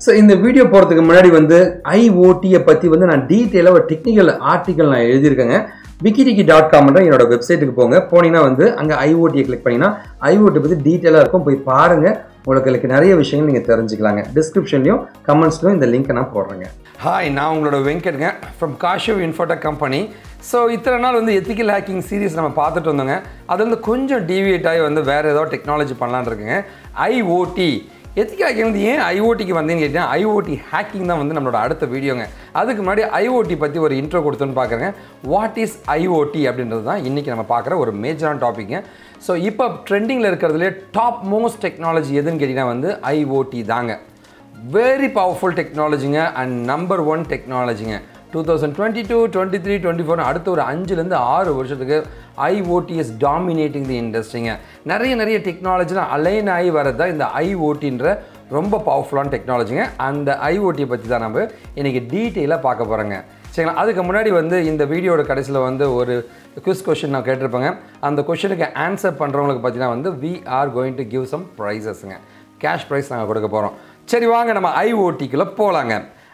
so இந்த video போகிறதுக்கு முன்னாடி வந்து ஐஓடியை பற்றி வந்து நான் டீட்டெயிலாக ஒரு டெக்னிக்கல் ஆர்டிக்கல் நான் எழுதியிருக்கேங்க விக்கிடிகி டாட் காம்ன்ற என்னோட வெப்சைட்டுக்கு போங்க போனீங்கன்னா வந்து அங்கே ஐஓடியை கிளிக் பண்ணிங்கன்னா ஐஓடி பற்றி டீட்டெயிலாக இருக்கும் போய் பாருங்கள் உங்களுக்கு நிறைய விஷயங்கள் நீங்கள் தெரிஞ்சுக்கலாங்க டிஸ்கிரிப்ஷன்லையும் கமெண்ட்ஸ்லையும் இந்த லிங்க்கை நான் போடுறேங்க ஹாய் நான் உங்களோட வெங்கட்ங்க from Kashiv infotech company so இத்தனை நாள் வந்து எத்திக்கல் ஹேக்கிங் சீரிஸ் நம்ம பார்த்துட்டு வந்தோங்க அது வந்து கொஞ்சம் டிவியேட் ஆகி வந்து வேறு ஏதோ டெக்னாலஜி பண்ணலான்னு இருக்குங்க ஐஓடி எத்திக்கல் ஹேக்கிங் வந்து ஏன் ஐஓடிக்கு வந்தேன்னு கேட்டீங்கன்னா ஐஓடி ஹேக்கிங் தான் வந்து நம்மளோட அடுத்த வீடியோங்க அதுக்கு முன்னாடி ஐஓடி பற்றி ஒரு இன்ட்ரோ கொடுத்தோன்னு பார்க்குறேங்க வாட் இஸ் ஐஓடி அப்படின்றது தான் இன்றைக்கி நம்ம பார்க்குற ஒரு மேஜரான டாப்பிங்க ஸோ இப்போ ட்ரெண்டிங்கில் இருக்கிறதுலே டாப் மோஸ்ட் டெக்னாலஜி எதுன்னு கேட்டிங்கன்னா வந்து ஐஓடி தாங்க வெரி பவர்ஃபுல் டெக்னாலஜிங்க அண்ட் நம்பர் ஒன் டெக்னாலஜிங்க two thousand twenty two twenty three twenty four அடுத்த ஒரு அஞ்சுலேருந்து ஆறு வருஷத்துக்கு ஐஓடிஎஸ் டாமினேட்டிங் தி இண்டஸ்ட்ரிங்க நிறைய நிறைய டெக்னாலஜிலாம் அலைன் ஆகி வரது தான் இந்த ஐஓடின்ற ரொம்ப பவர்ஃபுல்லான டெக்னாலஜிங்க அந்த ஐஓடியை பற்றி தான் நம்ம இன்றைக்கி டீட்டெயிலாக பார்க்க போகிறோங்க சரிங்களா அதுக்கு முன்னாடி வந்து இந்த வீடியோட கடைசியில் வந்து ஒரு குவிஸ் கொஷின் நான் கேட்டிருப்பேங்க அந்த கொஷனுக்கு ஆன்சர் பண்ணுறவங்களுக்கு பார்த்தீங்கன்னா வந்து we are going to give some ப்ரைஸஸ்ங்க கேஷ் ப்ரைஸ் நாங்கள் கொடுக்க போகிறோம் சரி வாங்க நம்ம ஐஓடிக்குள்ளே போகலாங்க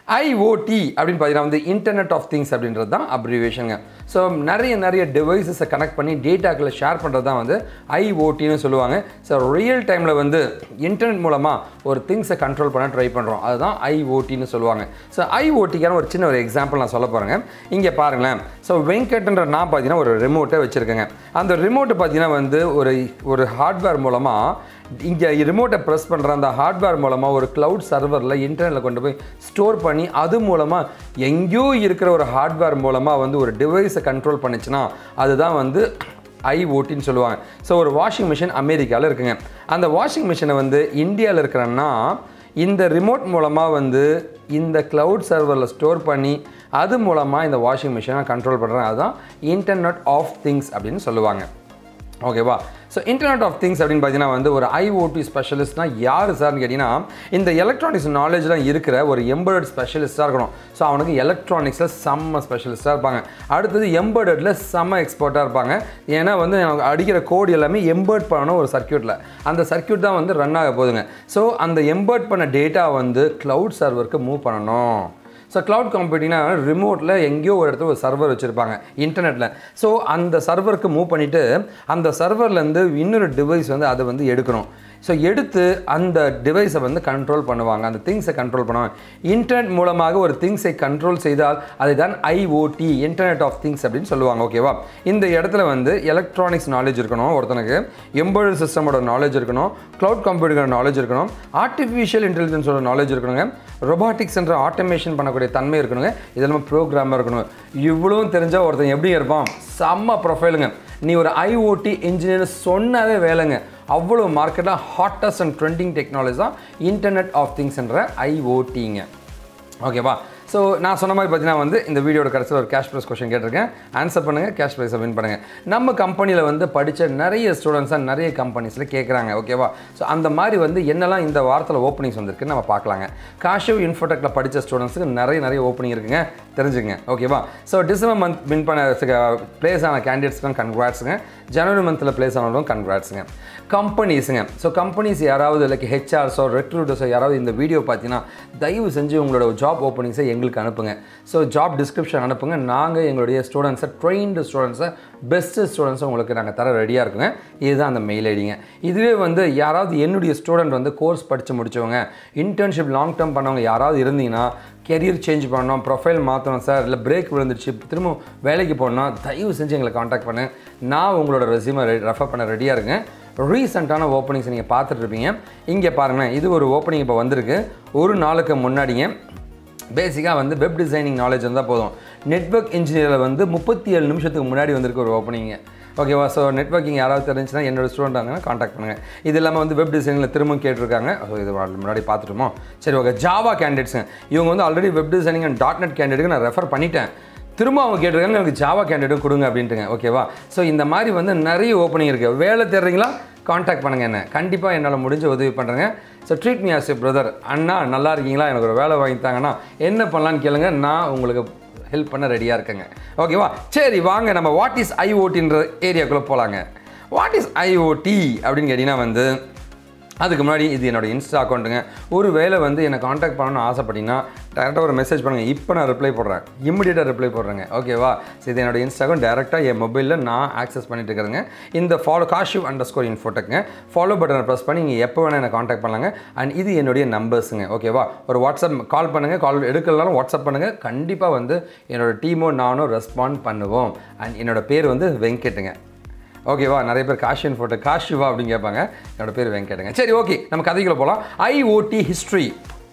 ஐஓடி அப்படின்னு பார்த்தீங்கன்னா வந்து இன்டர்நெட் ஆஃப் திங்ஸ் அப்படின்றது தான் அப்ரிவேஷனுங்க ஸோ நிறைய நிறைய டிவைசஸை கனெக்ட் பண்ணி டேட்டாக்களை ஷேர் பண்ணுறது தான் வந்து ஐஓடின்னு சொல்லுவாங்க ஸோ ரியல் டைமில் வந்து இன்டர்நெட் மூலமாக ஒரு திங்ஸை கண்ட்ரோல் பண்ண ட்ரை பண்ணுறோம் அதுதான் ஐஓடின்னு சொல்லுவாங்க ஸோ ஐஓடிக்கான ஒரு சின்ன ஒரு எக்ஸாம்பிள் நான் சொல்ல போகிறேங்க இங்கே பாருங்களேன் ஸோ வெங்கட்ன்ற நான் பார்த்தீங்கன்னா ஒரு ரிமோட்டை வச்சுருக்கேங்க அந்த ரிமோட்டு பார்த்தீங்கன்னா வந்து ஒரு ஒரு ஹார்ட்வேர் மூலமாக இங்கே ரிமோட்டை ப்ரெஸ் பண்ணுற அந்த ஹார்ட்வேர் மூலமாக ஒரு க்ளவுட் சர்வரில் இன்டர்நெட்டில் கொண்டு போய் ஸ்டோர் பண்ணி அது மூலமாக எங்கேயோ இருக்கிற ஒரு ஹார்ட்வேர் மூலமாக வந்து ஒரு டிவைஸை கண்ட்ரோல் பண்ணுச்சுன்னா அதுதான் வந்து ஐஓடின்னு சொல்லுவாங்க ஸோ ஒரு வாஷிங் மிஷின் அமெரிக்காவில் இருக்குங்க அந்த வாஷிங் மிஷினை வந்து இந்தியாவில் இருக்கிறன்னா இந்த ரிமோட் மூலமாக வந்து இந்த க்ளவுட் சர்வரில் ஸ்டோர் பண்ணி அது மூலமாக இந்த வாஷிங் மிஷினை கண்ட்ரோல் பண்ணுறேன் அதுதான் இன்டர்நெட் ஆஃப் திங்ஸ் அப்படின்னு சொல்லுவாங்க ஓகேவா ஸோ இன்டர்நெட் ஆஃப் திங்ஸ் அப்படின்னு பார்த்தீங்கன்னா வந்து ஒரு ஐஓடி ஸ்பெஷலிஸ்ட்னா யார் சார்னு கேட்டிங்கன்னா இந்த எலக்ட்ரானிக்ஸ் நாலேஜ்லாம் இருக்கிற ஒரு எம்பர்ட் ஸ்பெஷலிஸ்ட்டாக இருக்கணும் ஸோ அவனுக்கு எலக்ட்ரானிக்ஸில் செம்ம ஸ்பெஷலிஸ்ட்டாக இருப்பாங்க அடுத்தது எம்பர்டில் செம்ம எக்ஸ்பர்ட்டாக இருப்பாங்க ஏன்னா வந்து எனக்கு அடிக்கிற கோடு எல்லாமே எம்பர்ட் பண்ணணும் ஒரு சர்க்கியூட்டில் அந்த சர்க்கியூட் தான் வந்து ரன் ஆக போகுதுங்க ஸோ அந்த எம்பர்ட் பண்ண டேட்டா வந்து க்ளவுட் சர்வருக்கு மூவ் பண்ணணும் ஸோ க்ளவுட் கம்ப்யூட்டிங்னா ரிமோட்டில் எங்கேயோ ஒரு இடத்துல ஒரு சர்வர் வச்சுருப்பாங்க இன்டர்நெட்டில் ஸோ அந்த சர்வருக்கு மூவ் பண்ணிவிட்டு அந்த சர்வர்லேருந்து இன்னொரு டிவைஸ் வந்து அதை வந்து எடுக்கணும் ஸோ எடுத்து அந்த டிவைஸை வந்து கண்ட்ரோல் பண்ணுவாங்க அந்த திங்ஸை கண்ட்ரோல் பண்ணுவாங்க இன்டர்நெட் மூலமாக ஒரு திங்ஸை கண்ட்ரோல் செய்தால் அதை தான் ஐஓடி இன்டர்நெட் ஆஃப் திங்ஸ் அப்படின்னு சொல்லுவாங்க ஓகேவா இந்த இடத்துல வந்து எலக்ட்ரானிக்ஸ் நாலேஜ் இருக்கணும் ஒருத்தனுக்கு எம்பர்டு சிஸ்டமோட நாலேஜ் இருக்கணும் க்ளவுட் கம்ப்யூட்டரோட நாலேஜ் இருக்கணும் ஆர்டிஃபிஷியல் இன்டெலிஜென்ஸோட நாலேஜ் இருக்கணுங்க ரொபாட்டிக்ஸ் என்ற ஆட்டோமேஷன் பண்ணக்கூடிய தன்மை இருக்கணுங்க இதெல்லாம் ப்ரோக்ராமர் இருக்கணும் இவ்வளவும் தெரிஞ்சால் ஒருத்தன் எப்படி இருப்பான் செம்ம ப்ரொஃபைலுங்க நீ ஒரு ஐஓடி இன்ஜினியர் சொன்னாவே வேலைங்க அவ்வளோ மார்க்கெட்டில் ஹாட்டஸ்ட் அண்ட் ட்ரெண்டிங் டெக்னாலஜி தான் இன்டர்நெட் ஆஃப் திங்ஸ்ன்ற ஐஓடிங்க ஓகேவா ஸோ நான் சொன்ன மாதிரி பார்த்தீங்கன்னா வந்து இந்த வீடியோட கடைசியில் ஒரு கேஷ் ப்ரைஸ் கொஷின் கேட்டிருக்கேன் ஆன்சர் பண்ணுங்கள் கேஷ் ப்ரைஸை வின் பண்ணுங்கள் நம்ம கம்பெனியில் வந்து படித்த நிறைய ஸ்டூடெண்ட்ஸாக நிறைய கம்பெனிஸில் கேட்குறாங்க ஓகேவா ஸோ அந்த மாதிரி வந்து என்னெல்லாம் இந்த வாரத்தில் ஓப்பனிங்ஸ் வந்திருக்குன்னு நம்ம பார்க்கலாங்க காஷிவ் இன்ஃபோடெக்கில் படித்த ஸ்டூடெண்ட்ஸுக்கு நிறைய நிறைய ஓப்பனிங் இருக்குங்க தெரிஞ்சுங்க ஓகேவா ஸோ டிசம்பர் மந்த் வின் பண்ண ப்ளேஸ் ஆன கேண்டிடேட்ஸ்க்கும் கன்க்ராட்ஸுங்க ஜனவரி மந்தில் ப்ளேஸ் ஆனவங்களும் கன்க்ராட்ஸுங்க கம்பெனிஸுங்க ஸோ கம்பெனிஸ் யாராவது லைக் ஹெச்ஆர்ஸோ ரெக்ரூட்டர்ஸோ யாராவது இந்த வீடியோ பார்த்தீங்கன்னா தயவு செஞ்சு உங்களோட ஜாப் ஓப்பனிங்ஸை எங்களுக்கு அனுப்புங்க ஸோ ஜாப் டிஸ்கிரிப்ஷன் அனுப்புங்க நாங்கள் எங்களுடைய ஸ்டூடெண்ட்ஸை ட்ரெயின்டு ஸ்டூடெண்ட்ஸை பெஸ்ட்டு ஸ்டூடெண்ட்ஸை உங்களுக்கு நாங்கள் தர ரெடியாக இருக்குங்க இதுதான் அந்த மெயில் ஐடிங்க இதுவே வந்து யாராவது என்னுடைய ஸ்டூடெண்ட் வந்து கோர்ஸ் படித்து முடிச்சவங்க இன்டர்ன்ஷிப் லாங் டேர்ம் பண்ணவங்க யாராவது இருந்தீங்கன்னா கெரியர் சேஞ்ச் பண்ணணும் ப்ரொஃபைல் மாற்றணும் சார் இல்லை பிரேக் விழுந்துருச்சு திரும்ப வேலைக்கு போகணுன்னா தயவு செஞ்சு எங்களை காண்டாக்ட் பண்ணு நான் உங்களோட ரெசியூமை ரெஃபர் பண்ண ரெடியாக இருக்கேன் ரீசெண்டான ஓப்பனிங்ஸ் நீங்கள் பார்த்துட்ருப்பீங்க இங்கே பாருங்களேன் இது ஒரு ஓப்பனிங் இப்போ வந்திருக்கு ஒரு நாளுக்கு முன்னாடிங்க பேசிக்காக வந்து வெப் டிசைனிங் நாலேஜ் இருந்தால் போதும் நெட்ஒர்க் இன்ஜினியரில் வந்து முப்பத்தி ஏழு நிமிஷத்துக்கு முன்னாடி வந்திருக்கு ஒரு ஓப்பனிங்க ஓகேவா ஸோ நெட்ஒர்க்கிங் யாராவது தெரிஞ்சுன்னா என்னோட ஸ்டூடெண்ட் இருந்தாங்கன்னா காண்டாக்ட் பண்ணுங்கள் இது இல்லாமல் வந்து வெப் டிசைனில் திரும்ப கேட்டிருக்காங்க ஸோ இது முன்னாடி பார்த்துட்டோமோ சரி ஓகே ஜாவா கேண்டிடேட்ஸுங்க இவங்க வந்து already web designing and dot net கேண்டிடேட்டுக்கு நான் ரெஃபர் பண்ணிட்டேன் திரும்ப அவங்க கேட்டிருக்காங்க எனக்கு ஜாவா கேண்டிடேட்டும் கொடுங்க அப்படின்ட்டுங்க ஓகேவா ஸோ இந்த மாதிரி வந்து நிறைய ஓப்பனிங் இருக்குது வேலை தேடுறீங்களா காண்டாக்ட் பண்ணுங்கள் என்ன கண்டிப்பாக என்னால் முடிஞ்ச உதவி பண்ணுறேங்க so treat me as a brother அண்ணா நல்லா இருக்கீங்களா எனக்கு ஒரு வேலை வாங்கி தாங்கன்னா என்ன பண்ணலான்னு கேளுங்க நான் உங்களுக்கு ஹெல்ப் பண்ண ரெடியாக இருக்கேங்க ஓகேவா சரி வாங்க நம்ம வாட் இஸ் ஐஓடின்ற ஏரியாக்குள்ளே போகலாங்க வாட் இஸ் ஐஓடி அப்படின்னு கேட்டிங்கன்னா வந்து அதுக்கு முன்னாடி இது என்னோட இன்ஸ்டா அக்கௌண்ட்டுங்க ஒரு வேளை வந்து என்னை காண்டாக்ட் பண்ணணும்னு ஆசைப்பட்டீங்கன்னா டேரெக்டாக ஒரு மெசேஜ் பண்ணுங்கள் இப்போ நான் ரிப்ளை போடுறேன் இம்மிடியேட்டாக ரிப்ளை போடுறேங்க ஓகேவா ஸோ இது என்னோட இன்ஸ்டா அக்கௌண்ட் டேரெக்டாக என் மொபைலில் நான் ஆக்சஸ் பண்ணிட்டு இருக்கிறேங்க இந்த ஃபாலோ காஷிவ் அண்டர் ஸ்கோர் இன்ஃபோட்டெக்ங்க ஃபாலோ பட்டனை ப்ரெஸ் பண்ணி நீங்கள் எப்போ வேணால் என்னை காண்டாக்ட் பண்ணலாங்க அண்ட் இது என்னுடைய நம்பர்ஸுங்க ஓகேவா ஒரு வாட்ஸ்அப் கால் பண்ணுங்கள் கால் எடுக்கலனாலும் வாட்ஸ்அப் பண்ணுங்கள் கண்டிப்பாக வந்து என்னோட டீமோ நானும் ரெஸ்பாண்ட் பண்ணுவோம் அண்ட் என்னோட பேர் வந்து வெங்கட்டுங்க ஓகேவா நிறைய பேர் காஷியன் ஃபோட்டோ காஷிவா அப்படின்னு கேட்பாங்க என்னோட பேர் வெங்கட்டுங்க சரி ஓகே நம்ம கதைக்குள்ள போகலாம் ஐஓடி ஹிஸ்ட்ரி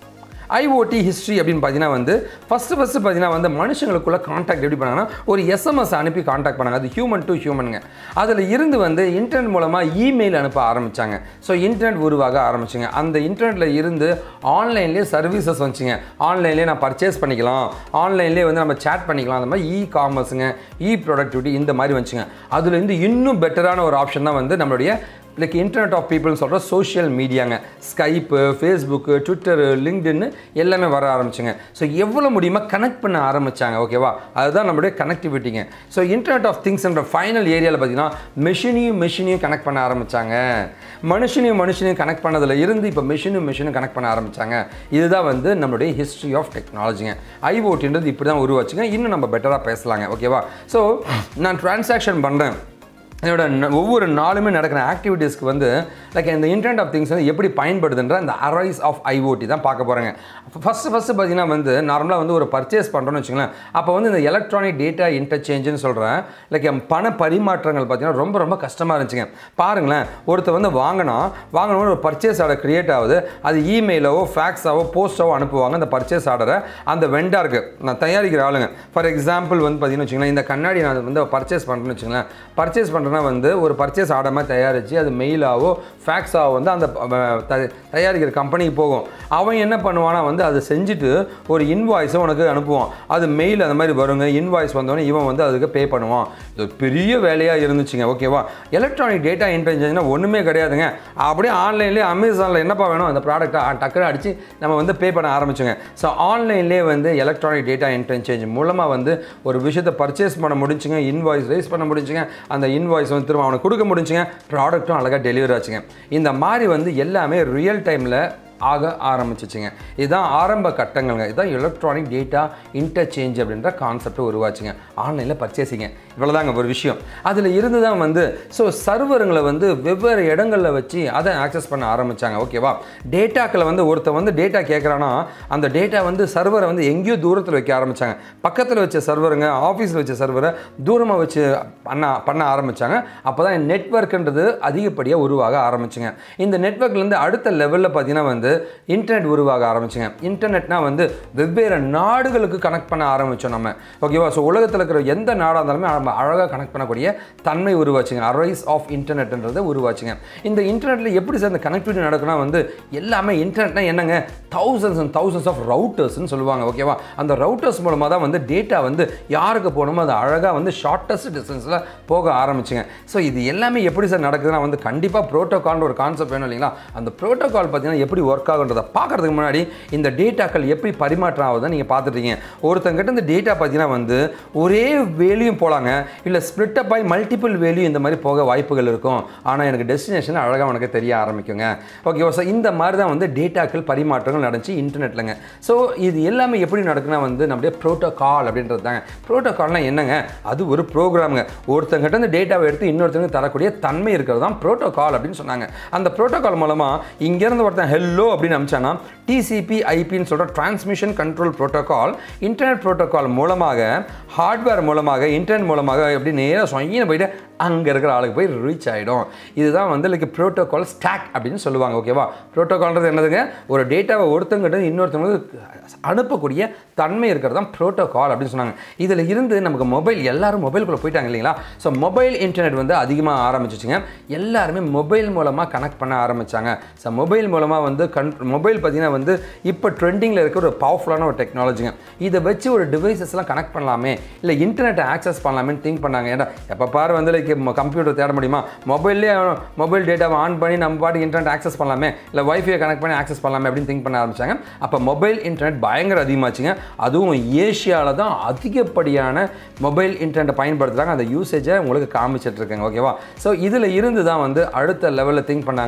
ஐஓடி ஹிஸ்ட்ரி அப்படின்னு பார்த்தீங்கன்னா வந்து ஃபஸ்ட்டு ஃபஸ்ட்டு பார்த்தீங்கன்னா வந்து மனுஷங்களுக்குள்ள காண்டாக்ட் எப்படி பண்ணாங்கன்னா ஒரு எஸ்எம்எஸ் அனுப்பி காண்டாக்ட் பண்ணாங்க அது ஹியூமன் டு ஹியூமனுங்க அதில் இருந்து வந்து இன்டர்நெட் மூலமாக இமெயில் அனுப்ப ஆரம்பித்தாங்க ஸோ இன்டர்நெட் உருவாக ஆரம்பிச்சுங்க அந்த இன்டர்நெட்டில் இருந்து ஆன்லைன்லேயே சர்வீசஸ் வந்துச்சுங்க ஆன்லைன்லேயே நான் பர்ச்சேஸ் பண்ணிக்கலாம் ஆன்லைன்லேயே வந்து நம்ம சேட் பண்ணிக்கலாம் அந்த மாதிரி இ காமர்ஸுங்க இ ப்ரொடக்டிவிட்டி இந்த மாதிரி வந்துச்சுங்க அதுலேருந்து இன்னும் பெட்டரான ஒரு ஆப்ஷன் தான் வந்து நம்மளுடைய லைக் இன்டர்நெட் ஆஃப் பீப்புள்னு சொல்கிற சோஷியல் மீடியாங்க ஸ்கைப்பு ஃபேஸ்புக்கு ட்விட்டரு லிங்க்டின்னு எல்லாமே வர ஆரம்பிச்சுங்க ஸோ எவ்வளோ முடியுமோ கனெக்ட் பண்ண ஆரம்பித்தாங்க ஓகேவா அதுதான் நம்மளுடைய கனெக்டிவிட்டிங்க ஸோ இன்டர்நெட் ஆஃப் திங்ஸ்ன்ற ஃபைனல் ஏரியாவில் பார்த்தீங்கன்னா மெஷினையும் மெஷினையும் கனெக்ட் பண்ண ஆரம்பித்தாங்க மனுஷனையும் மனுஷனையும் கனெக்ட் பண்ணதில் இருந்து இப்போ மெஷினும் மெஷினும் கனெக்ட் பண்ண ஆரம்பித்தாங்க இதுதான் வந்து நம்மளுடைய ஹிஸ்ட்ரி ஆஃப் டெக்னாலஜிங்க ஐஓடின்றது இப்படி தான் உருவாச்சுங்க இன்னும் நம்ம பெட்டராக பேசலாங்க ஓகேவா ஸோ நான் டிரான்சாக்ஷன் பண்ணுறேன் இதோட ந- ஒவ்வொரு நாளுமே நடக்கிற ஆக்டிவிட்டீஸ்க்கு வந்து லைக் இந்த இன்டர்நெட் ஆஃப் திங்ஸ் வந்து எப்படி பயன்படுதுன்ற அந்த அரைஸ் ஆஃப் ஐஓடி தான் பார்க்க போகிறேங்க ஃபஸ்ட்டு ஃபஸ்ட்டு பார்த்தீங்கன்னா வந்து நார்மலாக வந்து ஒரு பர்ச்சேஸ் பண்ணுறோன்னு வச்சுங்களேன் அப்போ வந்து இந்த எலக்ட்ரானிக் டேட்டா இன்டர்சேஞ்சுன்னு சொல்கிறேன் லைக் பண பரிமாற்றங்கள் பார்த்தீங்கன்னா ரொம்ப ரொம்ப கஷ்டமாக இருந்துச்சுங்க பாருங்களேன் ஒருத்தர் வந்து வாங்கினா வாங்கணும்னு ஒரு பர்ச்சேஸ் ஆர்டர் கிரியேட் ஆகுது அது இமெயிலவோ ஃபேக்ஸாவோ போஸ்ட்டாவோ அனுப்புவாங்க அந்த பர்ச்சேஸ் ஆர்டரை அந்த வெண்டாருக்கு நான் தயாரிக்கிற ஆளுங்க ஃபார் எக்ஸாம்பிள் வந்து பார்த்தீங்கன்னு வச்சுங்களேன் இந்த கண்ணாடி நான் வந்து பர்ச்சேஸ் பண்ணுறேன்னு வச்சுங்களேன் பர்ச்சேஸ் பண்ணுறேன்னா வந்து ஒரு பர்ச்சேஸ் ஆர்டர் மாதிரி தயாரித்து அது மெயிலாவோ ஃபேக்ஸாவோ வந்து அந்த அஹ், த- தயாரிக்கிற கம்பெனிக்கு போகும் அவன் என்ன பண்ணுவானா வந்து அதை செஞ்சுட்டு ஒரு இன்வாய்ஸை உனக்கு அனுப்புவான் அது மெயில் அந்த மாதிரி வருங்க இன்வாய்ஸ் வந்தோடனே இவன் வந்து அதுக்கு பே பண்ணுவான் இது ஒரு பெரிய வேலையாக இருந்துச்சுங்க ஓகேவா எலக்ட்ரானிக் டேட்டா இன்டெலிஜென்ஸ்னா ஒன்றுமே கிடையாதுங்க அப்படியே ஆன்லைன்லேயே அமேசானில் என்னப்பா வேணும் அந்த ப்ராடக்ட்டை டக்குன்னு அடித்து நம்ம வந்து பே பண்ண ஆரம்பிச்சோங்க ஸோ ஆன்லைன்லேயே வந்து எலக்ட்ரானிக் டேட்டா இன்டெலிஜென்ஸ் மூலமாக வந்து ஒரு விஷயத்தை பர்ச்சேஸ் பண்ண முடிஞ்சுங்க இன்வாய்ஸ் ரைஸ் பண்ண முடிஞ்சுங்க அந்த இன்வாய்ஸ் வந்து திரும்ப அவனுக்கு கொடுக்க முடிஞ்சுங்க ப்ராடக்ட்டும் அழகாக டெலிவரி ஆச்சுங்க இந்த மாதிரி வந்து எல்லாமே ரியல் டைமில் ஆக ஆரம்பிச்சிச்சுங்க இதுதான் ஆரம்ப கட்டங்கள்ங்க இதுதான் எலக்ட்ரானிக் டேட்டா இன்டர்சேஞ்ச் அப்படின்ற கான்செப்ட் உருவாச்சுங்க ஆன்லைனில் பர்ச்சேசிங்க இவ்வளோதாங்க ஒரு விஷயம் அதில் இருந்து தான் வந்து ஸோ சர்வருங்களை வந்து வெவ்வேறு இடங்களில் வச்சு அதை ஆக்சஸ் பண்ண ஆரம்பித்தாங்க ஓகேவா டேட்டாக்களை வந்து ஒருத்தன் வந்து டேட்டா கேட்குறான்னா அந்த டேட்டா வந்து சர்வரை வந்து எங்கேயோ தூரத்தில் வைக்க ஆரம்பித்தாங்க பக்கத்தில் வச்ச சர்வருங்க ஆஃபீஸில் வச்ச சர்வரை தூரமாக வச்சு பண்ண பண்ண ஆரம்பித்தாங்க அப்போ தான் நெட்ஒர்க்குன்றது அதிகப்படியாக உருவாக ஆரம்பிச்சுங்க இந்த நெட்ஒர்க்லேருந்து அடுத்த லெவலில் பார்த்தீங்கன்னா வந்து இன்டர்நெட் உருவாக ஆரம்பிச்சுங்க இன்டர்நெட்னா வந்து வெவ்வேறு நாடுகளுக்கு கனெக்ட் பண்ண ஆரம்பித்தோம் நம்ம ஓகேவா ஸோ உலகத்தில் இருக்கிற எந்த நாடாக இருந்தாலுமே நம்ம அழகாக கனெக்ட் பண்ணக்கூடிய தன்மை உருவாச்சுங்க அரைஸ் ஆஃப் இன்டர்நெட்ன்றது உருவாச்சுங்க இந்த இன்டர்நெட்டில் எப்படி சார் இந்த கனெக்டிவிட்டி நடக்குன்னா வந்து எல்லாமே இன்டர்நெட்னா என்னங்க தௌசண்ட்ஸ் அண்ட் தௌசண்ட்ஸ் ஆஃப் ரவுட்டர்ஸ்னு சொல்லுவாங்க ஓகேவா அந்த ரவுட்டர்ஸ் மூலமாக தான் வந்து டேட்டா வந்து யாருக்கு போகணுமோ அது அழகாக வந்து ஷார்ட்டஸ்ட் டிஸ்டன்ஸில் போக ஆரம்பிச்சுங்க ஸோ இது எல்லாமே எப்படி சார் நடக்குதுன்னா வந்து கண்டிப்பாக ப்ரோட்டோகால்னு ஒரு கான்செப்ட் வேணும் இல்லைங்களா அந்த ப்ரோட்டோகால் பார்த்தீங்கன்னா எப்படி ஒர்க் ஆகுன்றதை பார்க்கறதுக்கு முன்னாடி இந்த டேட்டாக்கள் எப்படி பரிமாற்றம் ஆகுதுன்னு நீங்கள் பார்த்துட்டீங்க ஒருத்தங்கிட்ட இந்த டேட்டா பார்த்தீங்கன்னா வந்து ஒரே வேலையும் போகலாங்க இல்லை ஸ்ப்ளிட் அப் ஆகி மல்டிபிள் வேலையும் இந்த மாதிரி போக வாய்ப்புகள் இருக்கும் ஆனால் எனக்கு டெஸ்டினேஷன் அழகாக உனக்கு தெரிய ஆரம்பிக்குங்க ஓகேவா ஸோ இந்த மாதிரி தான் வந்து டேட்டாக்கள் பரிமாற்றங்கள் நடந்துச்சு இன்டர்நெட்லங்க ஸோ இது எல்லாமே எப்படி நடக்குன்னா வந்து நம்முடைய ப்ரோட்டோகால் அப்படின்றது தாங்க ப்ரோட்டோகால்னால் என்னங்க அது ஒரு ப்ரோக்ராமுங்க ஒருத்தங்கிட்ட இந்த டேட்டாவை எடுத்து இன்னொருத்தங்க தரக்கூடிய தன்மை இருக்கிறது தான் ப்ரோட்டோகால் அப்படின்னு சொன்னாங்க அந்த ப்ரோட்டோகால் மூலமாக இங்கேருந்து ஒருத்தன் ஹெல்லோ அப்படின்னு அமிச்சானா டிசிபி ஐபின்னு சொல்கிற transmission control protocol internet protocol மூலமாக ஹார்ட்வேர் மூலமாக இன்டர்நெட் மூலமாக எப்படி நேராக சொங்கின போயிட்டு அங்கே இருக்கிற ஆளுக்கு போய் ரீச் ஆகிடும் இதுதான் வந்து லைக் ப்ரோட்டோகால் ஸ்டாக் அப்படின்னு சொல்லுவாங்க ஓகேவா ப்ரோட்டோகால்ன்றது என்னதுங்க ஒரு டேட்டாவை ஒருத்தங்கிட்ட இன்னொருத்தவங்களுக்கு அனுப்பக்கூடிய தன்மை இருக்கிறது தான் ப்ரோட்டோகால் அப்படின்னு சொன்னாங்க இதில் இருந்து நமக்கு மொபைல் எல்லாரும் மொபைலுக்குள்ளே போயிட்டாங்க இல்லைங்களா ஸோ மொபைல் இன்டர்நெட் வந்து அதிகமாக ஆரம்பிச்சிச்சுங்க எல்லாருமே மொபைல் மூலமாக கனெக்ட் பண்ண ஆரம்பித்தாங்க ஸோ மொபைல் மூலமாக வந்து கன் மொபைல் பார்த்தீங்கன்னா வந்து இப்போ ட்ரெண்டிங்கில் இருக்கிற ஒரு பவர்ஃபுல்லான ஒரு டெக்னாலஜிங்க இதை வச்சு ஒரு டிவைசஸ்லாம் கனெக்ட் பண்ணலாமே இல்லை இன்டர்நெட்டை ஆக்சஸ் பண்ணலாமேன்னு திங்க் பண்ணாங்க ஏன்னா எப்போ பாரு வந்து லைக் கம்ப்யூட்டர் தேட முடியுமா மொபைல்லே மொபைல் டேட்டாவை ஆன் பண்ணி நம்ம பாட்டுக்கு இன்டர்நெட் ஆக்சஸ் பண்ணலாமே இல்லை வைஃபை கனெக்ட் பண்ணி ஆக்சஸ் பண்ணலாமே அப்படின்னு திங்க் பண்ண ஆரம்பிச்சாங்க அப்போ மொபைல் இன்டர்நெட் பயங்கர அதிகமாச்சுங்க அதுவும் ஏஷியாவில் தான் அதிகப்படியான மொபைல் இன்டர்நெட்டை பயன்படுத்துகிறாங்க அந்த யூசேஜை உங்களுக்கு காமிச்சிட்டு இருக்காங்க ஓகேவா ஸோ இதில் இருந்து தான் வந்து அடுத்த லெவலில் திங்க் பண்ணாங்க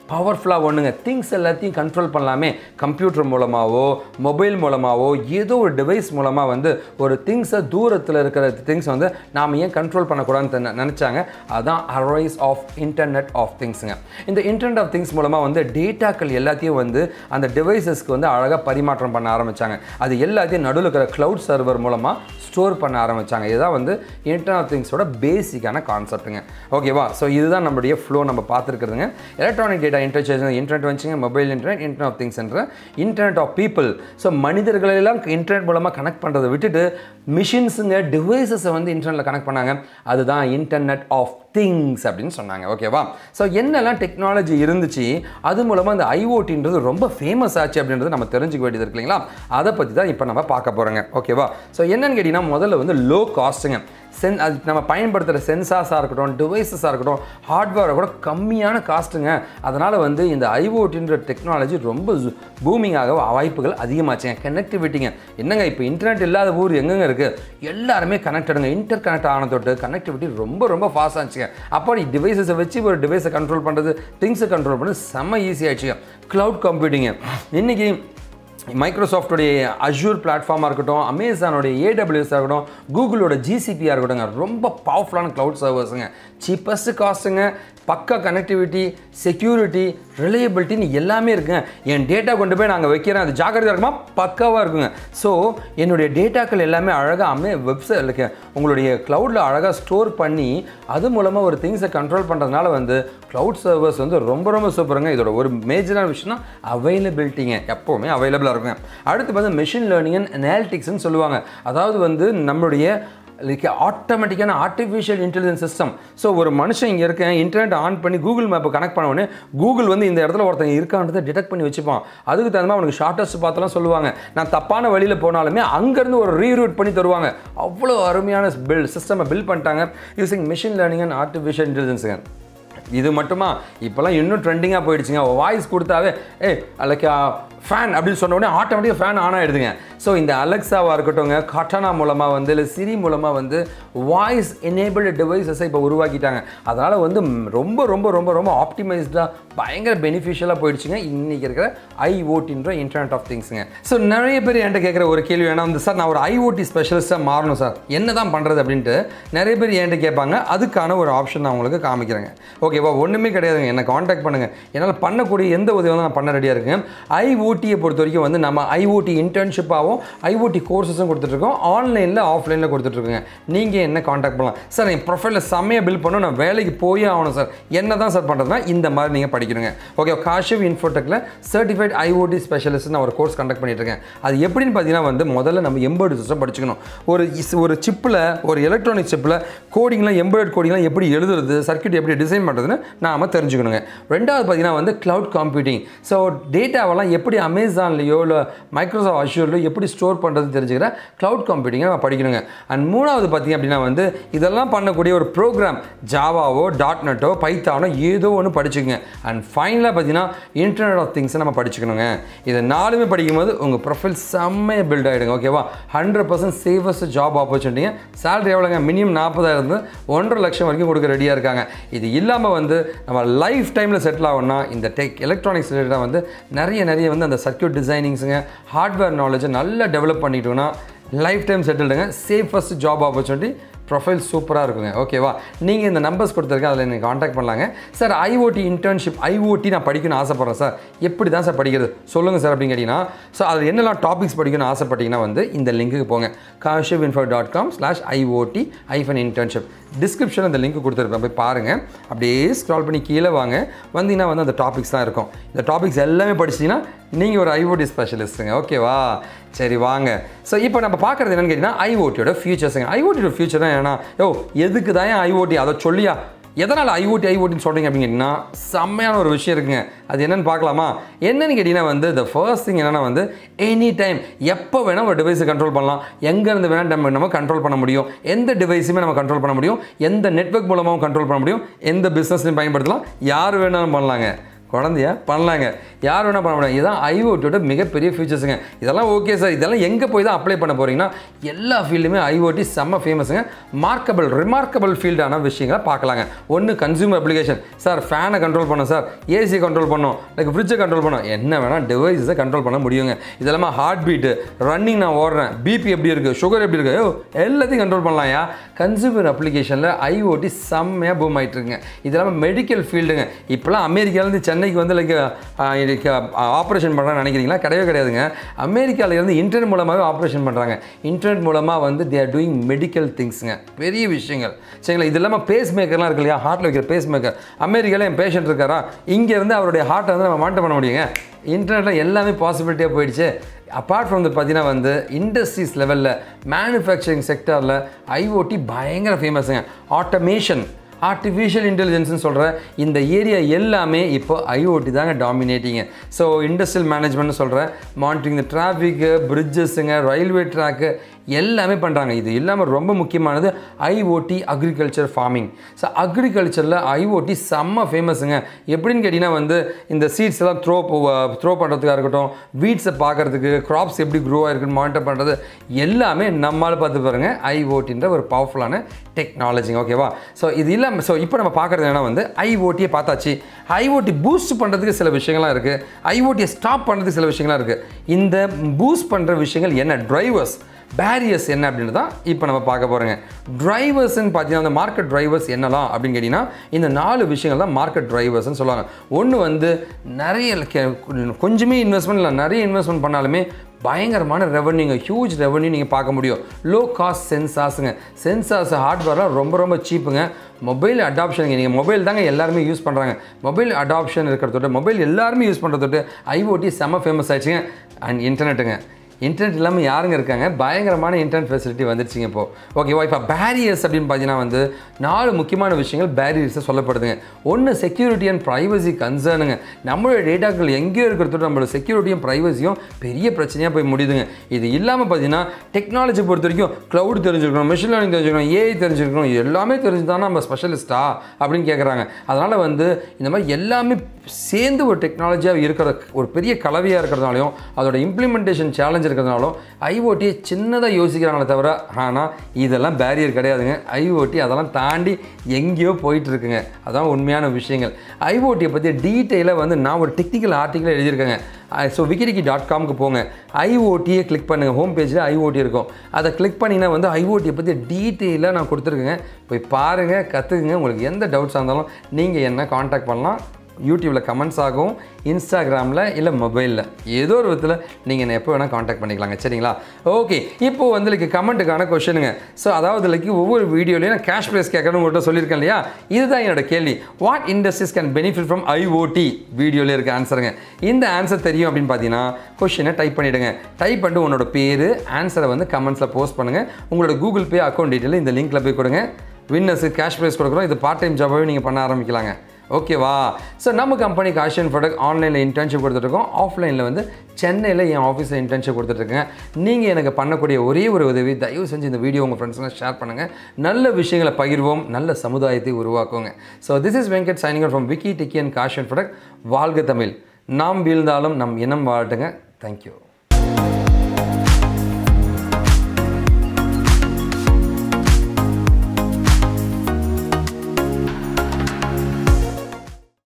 பவர்ஃபுல்லாக ஒன்றுங்க திங்ஸ் எல்லாத்தையும் கண்ட்ரோல் பண்ணலாமே கம்ப்யூட்டர் மூலமாகவோ மொபைல் மூலமாகவோ ஏதோ ஒரு டிவைஸ் மூலமாக வந்து ஒரு திங்ஸை தூரத்தில் இருக்கிற திங்ஸ் வந்து நாம் ஏன் கண்ட்ரோல் பண்ணக்கூடாதுன்னு தெ- நினைச்சாங்க அதான் அரைஸ் ஆஃப் இன்டர்நெட் ஆஃப் திங்ஸுங்க இந்த இன்டர்நெட் ஆஃப் திங்ஸ் மூலமாக வந்து டேட்டாக்கள் எல்லாத்தையும் வந்து அந்த டிவைசஸ்க்கு வந்து அழகாக பரிமாற்றம் பண்ண ஆரம்பிச்சாங்க அது எல்லாத்தையும் நடுவில் இருக்கிற க்ளவுட் சர்வர் மூலமாக ஸ்டோர் பண்ண ஆரம்பிச்சாங்க இதுதான் வந்து இன்டர்நெட் ஆஃப் திங்ஸோட பேசிக்கான கான்செப்ட்டுங்க ஓகேவா ஸோ இதுதான் நம்மளுடைய ஃப்ளோ நம்ம பார்த்துருக்குறதுங்க எலக்ட்ரானிக் டேட்டா இன்டர்சேஞ்ச் இன்டர்நெட் வந்துச்சுங்க மொபைல் இன்டர்நெட் இன்டர்நெட் ஆஃப் திங்ஸ்ன்ற இன்டர்நெட் ஆஃப் பீப்புள் ஸோ மனிதர்களெல்லாம் இன்டர்நெட் மூலமாக கனெக்ட் பண்ணுறதை விட்டுட்டு மிஷின்ஸுங்க டிவைசஸை வந்து இன்டர்நெட்டில் கனெக்ட் பண்ணாங்க அதுதான் இன்டர்நெட் ஆஃப் திங்ஸ் அப்படின்னு சொன்னாங்க ஓகேவா ஸோ என்னெல்லாம் டெக்னாலஜி இருந்துச்சு அது மூலமாக இந்த ஐஓடின்றது ரொம்ப ஃபேமஸ் ஆச்சு அப்படின்றது நம்ம தெரிஞ்சுக்க வேண்டியது இருக்கு இல்லைங்களா அதை பற்றி தான் இப்போ நம்ம பார்க்க போகிறோங்க ஓகேவா ஸோ என்னன்னு கேட்டிங்கன்னா முதல்ல வந்து லோ காஸ்ட்டுங்க சென் அது நம்ம பயன்படுத்துகிற சென்சார்ஸாக இருக்கட்டும் டிவைசஸாக இருக்கட்டும் ஹார்ட்வேரை கூட கம்மியான காஸ்ட்டுங்க அதனால் வந்து இந்த ஐஓடின்ற டெக்னாலஜி ரொம்ப பூமிங் ஆக வாய்ப்புகள் அதிகமாச்சுங்க கனெக்டிவிட்டிங்க என்னங்க இப்போ இன்டர்நெட் இல்லாத ஊர் எங்கெங்க இருக்குது எல்லாருமே கனெக்டடுங்க இன்டர் கனெக்ட் ஆன தொட்டு கனெக்டிவிட்டி ரொம்ப ரொம்ப ஃபாஸ்ட் ஆச்சுங்க அப்போ நீ டிவைசஸை வச்சு ஒரு டிவைஸை கண்ட்ரோல் பண்ணுறது திங்ஸை கண்ட்ரோல் பண்ணுறது செம்ம ஈஸி ஆயிடுச்சுங்க க்ளவுட் கம்ப்யூட்டிங்க இன்றைக்கி மைக்ரோசாஃப்டோடைய அஜூர் பிளாட்ஃபார்மாக இருக்கட்டும் அமேசானோடைய ஏடபிள்யூஎஸ் இருக்கட்டும் கூகுளோட ஜிசிபியாக இருக்கட்டும்ங்க ரொம்ப பவர்ஃபுல்லான க்ளவுட் சர்வர்ஸுங்க சீப்பஸ்ட் காஸ்ட்டுங்க பக்கா கனெக்டிவிட்டி செக்யூரிட்டி ரிலையபிலிட்டின்னு எல்லாமே இருக்குங்க என் டேட்டா கொண்டு போய் நாங்கள் வைக்கிறேன் அது ஜாக்கிரதையாக இருக்குமா பக்காவாக இருக்குங்க ஸோ என்னுடைய டேட்டாக்கள் எல்லாமே அழகாக அமே வெப்சைட் இருக்கு உங்களுடைய க்ளவுடில் அழகாக ஸ்டோர் பண்ணி அது மூலமாக ஒரு திங்ஸை கண்ட்ரோல் பண்ணுறதுனால வந்து க்ளவுட் சர்வர்ஸ் வந்து ரொம்ப ரொம்ப சூப்பருங்க இதோட ஒரு மேஜரான விஷயம்னா அவைலபிலிட்டிங்க எப்போவுமே அவைலபிளாக இருக்குங்க அடுத்து வந்து மெஷின் லேர்னிங் அண்ட் அனாலிட்டிக்ஸ்னு சொல்லுவாங்க அதாவது வந்து நம்மளுடைய லைக் ஆட்டோமேட்டிக்கான ஆர்டிஃபிஷியல் இன்டெலிஜென்ஸ் சிஸ்டம் ஸோ ஒரு மனுஷன் இங்கே இருக்கேன் இன்டர்நெட் ஆன் பண்ணி கூகுள் மேப்பை கனெக்ட் பண்ண உடனே கூகுள் வந்து இந்த இடத்துல ஒருத்தன் இருக்கான்றதை டிடெக்ட் பண்ணி வச்சுப்பான் அதுக்கு தகுந்த மாதிரி அவனுக்கு ஷார்ட்டஸ்ட் பார்த்தெல்லாம் சொல்லுவாங்க நான் தப்பான வழியில் போனாலுமே அங்கேருந்து ஒரு ரீரூட் பண்ணி தருவாங்க அவ்வளோ அருமையான பில் சிஸ்டமை பில் பண்ணிட்டாங்க using machine learning and artificial இன்டெலிஜென்ஸுங்க இது மட்டுமா இப்போல்லாம் இன்னும் ட்ரெண்டிங்காக போயிடுச்சுங்க வாய்ஸ் கொடுத்தாவே ஏ லைக் ஃபேன் அப்படின்னு சொன்ன உடனே ஆட்டோமேட்டிக்காக ஃபேன் ஆன் ஆகிடுதுங்க ஸோ இந்த அலெக்ஸாவாக இருக்கட்டும்ங்க கட்டானா மூலமாக வந்து இல்லை சிரி மூலமாக வந்து வாய்ஸ் எனேபிள்டு டிவைசஸை இப்போ உருவாக்கிட்டாங்க அதனால் வந்து ம், ரொம்ப ரொம்ப ரொம்ப ரொம்ப ஆப்டிமைஸ்டாக பயங்கர பெனிஃபிஷியலாக போயிடுச்சுங்க இன்றைக்கி இருக்கிற ஐஓடின்ற இன்டர்நெட் ஆஃப் திங்ஸுங்க ஸோ நிறைய பேர் என்கிட்ட கேட்குற ஒரு கேள்வி வேணா வந்து சார் நான் ஒரு ஐஓடி ஸ்பெஷலிஸ்ட்டாக மாறணும் சார் என்ன தான் பண்ணுறது அப்படின்ட்டு நிறைய பேர் என்கிட்ட கேட்பாங்க அதுக்கான ஒரு ஆப்ஷன் நான் உங்களுக்கு காமிக்கிறேங்க ஓகேவா ஒன்றுமே கிடையாதுங்க என்னை காண்டாக்ட் பண்ணுங்கள் என்னால் பண்ணக்கூடிய எந்த உதவி வந்து நான் பண்ண ரெடியாக இருக்கேன் ஐஓடியை பொறுத்த வரைக்கும் வந்து நம்ம ஐஓடி இன்டர்ன்ஷிப்பாகவும் ஐஓடி கோர்சஸும் கொடுத்துட்ருக்கோம் ஆன்லைனில் ஆஃப்லைனில் கொடுத்துட்ருக்கோங்க நீங்கள் என்ன காண்டாக்ட் பண்ணலாம் சார் என் ப்ரொஃபைலில் செம்மையாக பில் பண்ணணும் நான் வேலைக்கு போயே ஆகணும் சார் என்ன தான் சார் பண்ணுறதுனா இந்த மாதிரி நீங்கள் படிக்கணுங்க ஓகே காஷிவ் இன்ஃபோடெக்கில் சர்டிஃபைட் ஐஓடி ஸ்பெஷலிஸ்ட் நான் ஒரு கோர்ஸ் கண்டக்ட் பண்ணிட்டு இருக்கேன் அது எப்படின்னு பார்த்தீங்கன்னா வந்து முதல்ல நம்ம எம்பர்டு சிஸ்டம் படிச்சுக்கணும் ஒரு இஸ்- ஒரு சிப்பில் ஒரு எலக்ட்ரானிக் சிப்பில் கோடிங்லாம் எம்பர்ட் கோடிங்லாம் எப்படி எழுதுறது சர்க்யூட் எப்படி டிசைன் பண்ணுறதுன்னு நாம தெரிஞ்சுக்கணுங்க ரெண்டாவது பார்த்தீங்கன்னா வந்து க்ளவுட் கம்ப்யூட்டிங் ஸோ டேட்டாவெல்லாம் எப்படி அமேசான்லேயோ இல்லை மைக்ரோசாஃப்ட் அஷ்யூர்லையோ எப்படி ஸ்டோர் பண்ணுறது தெரிஞ்சுக்கிற க்ளவுட் கம்ப்யூட்டிங்கை நம்ம படிக்கணுங்க அண்ட் மூணாவது பார்த்தீங்க அப்படின்னா வந்து இதெல்லாம் பண்ணக்கூடிய ஒரு ப்ரோக்ராம் ஜாவாவோ டாட் நெட்டோ பைத்தானோ ஏதோ ஒன்று படிச்சுக்கோங்க அண்ட் ஃபைனலாக பார்த்தீங்கன்னா இன்டர்நெட் ஆஃப் திங்ஸை நம்ம படிச்சுக்கணுங்க இது நாலுமே படிக்கும்போது உங்கள் ப்ரொஃபைல் செம்மையாக பில்ட் ஆகிடுங்க ஓகேவா ஹண்ட்ரட் பர்சன்ட் சேஃபஸ்ட் ஜாப் ஆப்பர்ச்சுனிட்டிங்க சேலரி எவ்வளோங்க மினிமம் நாற்பதாயிரம் இருந்து ஒன்றரை லட்சம் வரைக்கும் கொடுக்க ரெடியாக இருக்காங்க இது இல்லாமல் வந்து நம்ம லைஃப் டைமில் செட்டில் ஆகணும்னா இந்த டெக் எலக்ட்ரானிக்ஸ் ரிலேட்டடாக வந்து நிறைய நிறைய வந்து அந்த சர்க்யூட் டிசைனிங்ஸுங்க ஹார்ட்வேர் நாலேஜை நல்லா டெவலப் பண்ணிட்டோம்னா லைஃப் டைம் செட்டில்டுங்க சேஃபஸ்ட் ஜாப் ஆப்பர்ச்சுனிட்டி ப்ரொஃபைல் சூப்பராக இருக்குங்க ஓகேவா நீங்கள் இந்த நம்பர்ஸ் கொடுத்துருக்கேன் அதில் நீங்கள் காண்டாக்ட் பண்ணலாங்க சார் ஐஓடி இன்டர்ன்ஷிப் ஐஓடி நான் படிக்கணும்னு ஆசைப்பட்றேன் சார் எப்படி தான் சார் படிக்கிறது சொல்லுங்கள் சார் அப்படின்னு கேட்டிங்கன்னா ஸோ அதில் என்னெல்லாம் டாபிக்ஸ் படிக்கணும்னு ஆசைப்பட்டீங்கன்னா வந்து இந்த லிங்க்குக்கு போங்க Kashiv info dot com slash IoT hyphen internship description அந்த லிங்க் கொடுத்துருப்பேன் போய் பாருங்கள் அப்படியே ஸ்க்ரால் பண்ணி கீழே வாங்க வந்தீங்கன்னா வந்து அந்த டாபிக்ஸ் தான் இருக்கும் இந்த டாபிக்ஸ் எல்லாமே படிச்சிங்கன்னா நீங்கள் ஒரு ஐஓடி ஸ்பெஷலிஸ்ட்டுங்க ஓகேவா சரி வாங்க ஸோ இப்போ நம்ம பார்க்குறது என்னன்னு கேட்டிங்கன்னா ஐஓடியோட ஃபியூச்சர்ஸுங்க ஐஓடியோட ஃபியூச்சர் தான் ஏன்னா யோ எதுக்கு தான் ஐஓடி அதை சொல்லியா எதனால் ஐஓடி ஐஓடின்னு சொல்கிறீங்க அப்படின்னு கேட்டிங்கன்னா செம்மையான ஒரு விஷயம் இருக்குங்க அது என்னன்னு பார்க்கலாமா என்னன்னு கேட்டிங்கன்னா வந்து த ஃபர்ஸ்ட் திங் என்னன்னா வந்து எனி டைம் எப்போ வேணால் ஒரு டிவைஸை கண்ட்ரோல் பண்ணலாம் எங்கேருந்து வேணால் நம்ம நம்ம கண்ட்ரோல் பண்ண முடியும் எந்த டிவைஸுமே நம்ம கண்ட்ரோல் பண்ண முடியும் எந்த நெட்வொர்க் மூலமாகவும் கண்ட்ரோல் பண்ண முடியும் எந்த பிஸ்னஸ்லையும் பயன்படுத்தலாம் யார் வேணாலும் பண்ணலாங்க குழந்தைய பண்ணலாங்க யார் வேணால் பண்ண முடியும் இதுதான் ஐஓடியோட மிகப்பெரிய ஃபியூச்சர்ஸுங்க இதெல்லாம் ஓகே சார் இதெல்லாம் எங்கே போய் தான் அப்ளை பண்ண போகிறீங்கன்னா எல்லா ஃபீல்டுமே ஐஓடி செம்ம ஃபேமஸுங்க மார்க்கபிள் ரிமார்க்கபிள் ஃபீல்டான விஷயங்களை பார்க்கலாங்க ஒன்று கன்சூமர் அப்ளிகேஷன் சார் ஃபேனை கண்ட்ரோல் பண்ணோம் சார் ஏசி கண்ட்ரோல் பண்ணோம் லைக் ஃப்ரிட்ஜை கண்ட்ரோல் பண்ணோம் என்ன வேணால் டிவைஸை கண்ட்ரோல் பண்ண முடியுங்க இதெல்லாம் ஹார்ட் பீட்டு ரன்னிங் நான் ஓடுறேன் பிபி எப்படி இருக்குது சுகர் எப்படி இருக்குது ஓ எல்லாத்தையும் கண்ட்ரோல் பண்ணலாம்யா கன்சூமர் அப்ளிகேஷனில் ஐஓடி செம்மையாக பூம் ஆகிட்டு இருக்குங்க இது இல்லாமல் மெடிக்கல் ஃபீல்டுங்க இப்போலாம் அமெரிக்காலேருந்து சென்னைக்கு வந்து லைக் ஆப்ரேஷன் பண்ணுறான்னு நினைக்கிறீங்களா கிடையவே கிடையாதுங்க அமெரிக்காவில் இருந்து இன்டர்நெட் மூலமாகவே ஆப்ரேஷன் பண்ணுறாங்க இன்டர்நெட் மூலமாக வந்து தே ஆர் டூயிங் மெடிக்கல் திங்ஸுங்க பெரிய விஷயங்கள் சரிங்களா இது இல்லாமல் பேஸ் மேக்கர்லாம் இருக்கு இல்லையா ஹார்ட்டில் வைக்கிற பேஸ் மேக்கர் அமெரிக்காவில் என் பேஷண்ட் இருக்காரா இங்கேருந்து அவருடைய ஹார்ட்டை வந்து நம்ம மானிட்டர் பண்ண முடியுங்க இன்டர்நெட்டில் எல்லாமே பாசிபிலிட்டியாக போயிடுச்சு அப்பார்ட் ஃப்ரம் வந்து பார்த்தீங்கன்னா வந்து இண்டஸ்ட்ரீஸ் லெவலில் மேனுஃபேக்சரிங் செக்டாரில் ஐஓடி பயங்கர ஃபேமஸுங்க ஆட்டோமேஷன் ஆர்டிஃபிஷியல் இன்டெலிஜென்ஸ்னு சொல்கிற இந்த ஏரியா எல்லாமே இப்போ ஐஓடி தாங்க டாமினேட்டிங்க ஸோ இண்டஸ்ட்ரியல் மேனேஜ்மெண்ட்னு சொல்கிறேன் மானிட்டரிங் இந்த டிராஃபிக்கு பிரிட்ஜஸ்ஸுங்க ரயில்வே ட்ராக்கு எல்லாமே பண்ணுறாங்க இது இல்லாமல் ரொம்ப முக்கியமானது ஐஓடி அக்ரிகல்ச்சர் ஃபார்மிங் ஸோ அக்ரிகல்ச்சரில் ஐஓடி செம்ம ஃபேமஸுங்க எப்படின்னு கேட்டிங்கன்னா வந்து இந்த சீட்ஸ் எல்லாம் த்ரோ த்ரோ பண்ணுறதுக்காக இருக்கட்டும் வீட்ஸை பார்க்குறதுக்கு க்ராப்ஸ் எப்படி க்ரோ ஆகிருக்குன்னு மானிட்டர் பண்ணுறது எல்லாமே நம்மளால் பார்த்து பாருங்க ஐஓடின்ற ஒரு பவர்ஃபுல்லான டெக்னாலஜிங்க ஓகேவா ஸோ இது இல்லாமல் ஸோ இப்போ நம்ம பார்க்குறது என்னன்னா வந்து ஐஓடியை பார்த்தாச்சு ஐஓடி பூஸ்ட் பண்ணுறதுக்கு சில விஷயங்கள்லாம் இருக்குது ஐஓடியை ஸ்டாப் பண்ணுறதுக்கு சில விஷயங்கள்லாம் இருக்குது இந்த பூஸ்ட் பண்ணுற விஷயங்கள் என்ன டிரைவர்ஸ் பேரியர்ஸ் என்ன அப்படின்னு தான் இப்போ நம்ம பார்க்க போகிறோங்க டிரைவர்ஸ்ன்னு பார்த்தீங்கன்னா அந்த மார்க்கெட் டிரைவர்ஸ் என்னலாம் அப்படின்னு கேட்டிங்கன்னா இந்த நாலு விஷயங்கள் தான் மார்க்கெட் டிரைவர்ஸ்னு சொல்லுவாங்க ஒன்று வந்து நிறைய கே- கொஞ்சமே இன்வெஸ்ட்மெண்ட் இல்லை நிறைய இன்வெஸ்ட்மெண்ட் பண்ணாலுமே பயங்கரமான ரெவன்யூங்க ஹியூஜ் ரெவன்யூ நீங்கள் பார்க்க முடியும் லோ காஸ்ட் சென்சார்ஸுங்க சென்சார்ஸ் ஹார்ட்வேர்லாம் ரொம்ப ரொம்ப சீப்புங்க மொபைல் அடாப்ஷனுங்க நீங்கள் மொபைல் தாங்க எல்லாருமே யூஸ் பண்ணுறாங்க மொபைல் அடாப்ஷன் இருக்கிறதோட மொபைல் எல்லாருமே யூஸ் பண்ணுறதோட ஐஓடி செம்ம ஃபேமஸ் ஆயிடுச்சுங்க அண்ட் இன்டர்நெட்டுங்க இன்டர்நெட் இல்லாமல் யாருங்க இருக்காங்க பயங்கரமான இன்டர்நெட் ஃபெசிலிட்டி வந்துருச்சுங்க இப்போ ஓகேவா இப்போ பேரியர்ஸ் அப்படின்னு பார்த்தீங்கன்னா வந்து நாலு முக்கியமான விஷயங்கள் பேரியர்ஸை சொல்லப்படுதுங்க ஒன்று செக்யூரிட்டி அண்ட் ப்ரைவசி கன்சர்னுங்க நம்மளோட டேட்டாக்கள் எங்கேயோ இருக்கிறதோட நம்மளோட செக்யூரிட்டியும் ப்ரைவசியும் பெரிய பிரச்சனையாக போய் முடியுதுங்க இது இல்லாமல் பார்த்தீங்கன்னா டெக்னாலஜி பொறுத்த வரைக்கும் க்ளவுட் தெரிஞ்சுக்கணும் மிஷின் லேர்னிங் தெரிஞ்சுக்கணும் ஏஐ தெரிஞ்சுக்கணும் இது எல்லாமே தெரிஞ்சுதான் நம்ம ஸ்பெஷலிஸ்டா அப்படின்னு கேட்குறாங்க அதனால் வந்து இந்த மாதிரி எல்லாமே சேர்ந்து ஒரு டெக்னாலஜியாக இருக்கிற ஒரு பெரிய கலவையாக இருக்கிறதுனாலையும் அதோட இம்ப்ளிமெண்டேஷன் சேலஞ்ச் இருக்கிறதுனாலும் ஐஓடியை சின்னதாக யோசிக்கிறாங்களே தவிர ஆனால் இதெல்லாம் பேரியர் கிடையாதுங்க ஐஓடி அதெல்லாம் தாண்டி எங்கேயோ போயிட்டு இருக்குங்க அதான் உண்மையான விஷயங்கள் ஐஓடியை பற்றி டீட்டெயிலாக வந்து நான் ஒரு டெக்னிக்கல் ஆர்டிக்கல் எழுதியிருக்கேங்க ஸோ விக்கிடிக்கி டாட் காம்க்கு போங்க ஐஓடியை கிளிக் பண்ணுங்கள் ஹோம் பேஜில் ஐஓடி இருக்கும் அதை கிளிக் பண்ணிங்கன்னா வந்து ஐஓடியை பற்றி டீட்டெயிலாக நான் கொடுத்துருக்கேங்க போய் பாருங்கள் கற்றுக்குங்க உங்களுக்கு எந்த டவுட்ஸாக இருந்தாலும் நீங்கள் என்ன காண்டாக்ட் பண்ணலாம் யூடியூப்பில் கமெண்ட்ஸ் ஆகும் இன்ஸ்டாகிராமில் இல்லை மொபைலில் ஏதோ ஒரு விதத்தில் நீங்கள் என்ன எப்போ வேணால் காண்டாக்ட் பண்ணிக்கலாங்க சரிங்களா ஓகே இப்போ வந்து லைக் கமெண்ட்டுக்கான கொஷனுங்க ஸோ அதாவது லைக் ஒவ்வொரு வீடியோலையும் நான் கேஷ் ப்ரைஸ் கேட்கணும்னு உங்கள்கிட்ட சொல்லியிருக்கேன் இல்லையா இதுதான் என்னோட கேள்வி what industries can benefit from IoT வீடியோவில் இருக்க ஆன்சருங்க இந்த ஆன்சர் தெரியும் அப்படின்னு பார்த்தீங்கன்னா கொஷினை டைப் பண்ணிவிடுங்க டைப் பண்ணிட்டு உன்னோட பேர் ஆன்சரை வந்து கமெண்ட்ஸில் போஸ்ட் பண்ணுங்கள் உங்களோட கூகுள் பே அக்கௌண்ட் டீட்டெயில் இந்த லிங்க்கில் போய் கொடுங்க வின்னர்ஸுக்கு கேஷ் ப்ரைஸ் கொடுக்குறோம் இது பார்ட் டைம் ஜாபாகவே நீங்கள் பண்ண ஆரம்பிக்கலாங்க ஓகேவா ஸோ நம்ம கம்பெனி காஷன் ப்ராடக்ட் ஆன்லைனில் இன்டர்ன்ஷிப் கொடுத்துட்ருக்கோம் ஆஃப்லைனில் வந்து சென்னையில் என் ஆஃபீஸில் இன்டர்ன்ஷிப் கொடுத்துட்ருக்கேன் நீங்கள் எனக்கு பண்ணக்கூடிய ஒரே ஒரு உதவி தயவு செஞ்சு இந்த வீடியோ உங்கள் ஃப்ரெண்ட்ஸுங்க ஷேர் பண்ணுங்கள் நல்ல விஷயங்களை பகிர்வோம் நல்ல சமுதாயத்தை உருவாக்குவோங்க so this is Venkat signing from Wikitikki and காஷன் ப்ராடக்ட் வாழ்க தமிழ் நாம் வீழ்ந்தாலும் நம் இனம் வாழட்டுங்க தேங்க்யூ